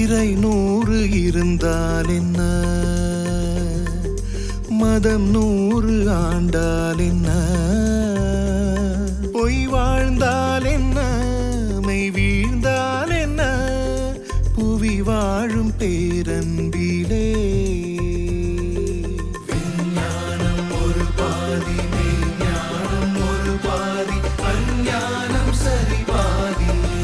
இறை நூறு இருந்தால் என்ன மதம் நூறு ஆண்டால் என்ன பொய் வாழ்ந்தால் என்ன மெய் வீழ்ந்தால் என்ன புவி வாழும் பேரன்பிலே விஞ்ஞானம் ஒரு பாதி மெய்ஞானம் ஒரு பாதி அஞ்ஞானம் சரி பாதி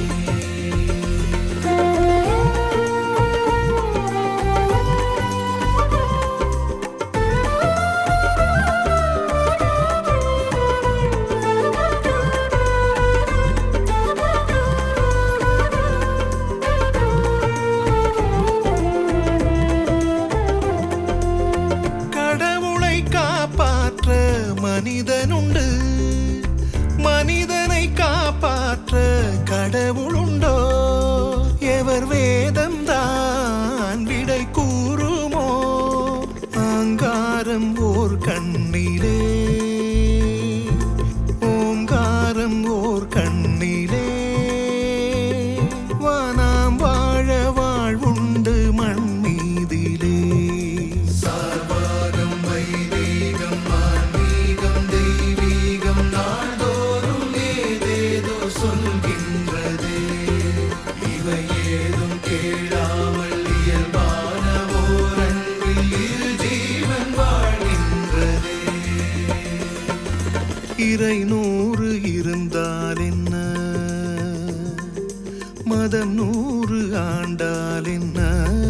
கடவுளை காப்பாற்ற மனிதனுண்டு மனிதனை காப்பாற்ற கடவுளுண்டோ எவர் வேதம் தான் விடை கூறுமோ ஆங்காரம் ஓர் கண்ணிலே ஓங்காரம் ஓர் கண்ணிலே வானாம் வாழ வாழ்வுண்டு மண் மீதிலே சார்வாகம் வைதீகம் ஆன்மீகம் தெய்வீகம் நாள்தோறும் ஏதேதோ சொல்கின்றதே இவை ஏதும் கேளாமல் இயல்பான ஓர் அன்பில் இரு ஜீவன் வாழ்கின்றதே இறை நூறு இருந்தால் என்ன மதம் நூறு ஆண்டால் என்ன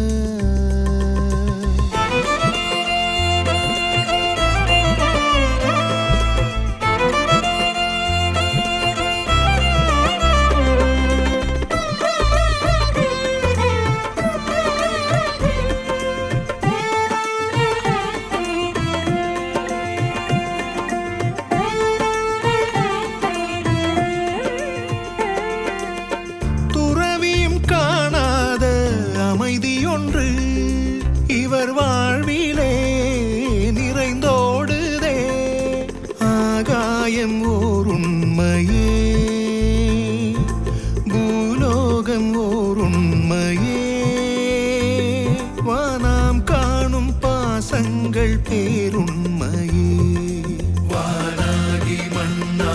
துறவியும் காணாத அமைதியொன்று இவர் வாழ்விலே நிறைந்தோடுதே ஆகாயம் ஓர் உண்மையே பூலோகம் ஓர் உண்மையே வானாம் காணும் பாசங்கள் பேருண்மையே வானாகி மண்ணா